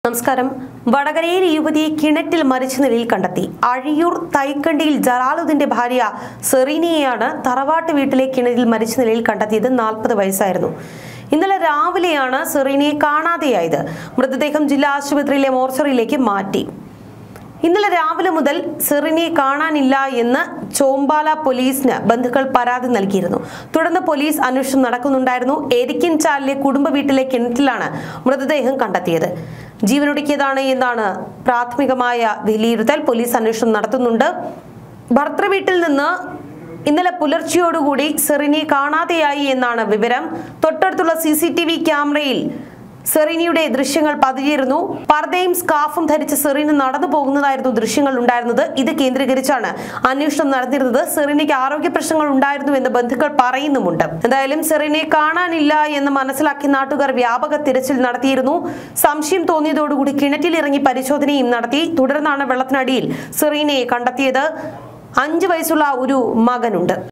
നമസ്കാരം വടകരയിൽ യുവതിയെ കിണറ്റിൽ മരിച്ച നിലയിൽ കണ്ടെത്തി അഴിയൂർ തൈക്കണ്ടിയിൽ ജലാലുദ്ദീന്റെ ഭാര്യ സെറീനയെയാണ് തറവാട്ട് വീട്ടിലെ കിണറ്റിൽ മരിച്ച നിലയിൽ കണ്ടെത്തിയത് നാൽപ്പത് വയസ്സായിരുന്നു ഇന്നലെ രാവിലെയാണ് സെറീനയെ കാണാതെയായത് മൃതദേഹം ജില്ലാ ആശുപത്രിയിലെ മോർച്ചറിയിലേക്ക് മാറ്റി ഇന്നലെ രാവിലെ മുതൽ സെറിനെ കാണാനില്ല എന്ന് ചോമ്പാല പോലീസിന് ബന്ധുക്കൾ പരാതി നൽകിയിരുന്നു തുടർന്ന് പോലീസ് അന്വേഷണം നടക്കുന്നുണ്ടായിരുന്നു എരിക്കിൻ ചാലിലെ കുടുംബ വീട്ടിലെ കിണറ്റിലാണ് മൃതദേഹം കണ്ടെത്തിയത് ജീവനൊടുക്കിയതാണ് എന്നാണ് പ്രാഥമികമായ വിലയിരുത്തൽ പോലീസ് അന്വേഷണം നടത്തുന്നുണ്ട് ഭർത്തൃ വീട്ടിൽ നിന്ന് ഇന്നലെ പുലർച്ചെയോടുകൂടി സെറിനെ കാണാതെയായി എന്നാണ് വിവരം തൊട്ടടുത്തുള്ള സി സി ടി വി ക്യാമറയിൽ സെറീനയുടെ ദൃശ്യങ്ങൾ പതിയിരുന്നു പർദ്ദയും സ്കാഫും ധരിച്ച് സെറീന നടന്നു പോകുന്നതായിരുന്നു ദൃശ്യങ്ങൾ ഉണ്ടായിരുന്നത് ഇത് കേന്ദ്രീകരിച്ചാണ് അന്വേഷണം നടന്നിരുന്നത് സെറീനയ്ക്ക് ആരോഗ്യ പ്രശ്നങ്ങൾ ഉണ്ടായിരുന്നു എന്ന് ബന്ധുക്കൾ പറയുന്നുമുണ്ട് എന്തായാലും സെറീനയെ കാണാനില്ല എന്ന് മനസ്സിലാക്കി നാട്ടുകാർ വ്യാപക തിരച്ചിൽ നടത്തിയിരുന്നു സംശയം തോന്നിയതോടുകൂടി കിണറ്റിലിറങ്ങി പരിശോധനയും നടത്തി തുടർന്നാണ് വെള്ളത്തിനടിയിൽ സെറീനയെ കണ്ടെത്തിയത് അഞ്ചു വയസ്സുള്ള ഒരു മകനുണ്ട്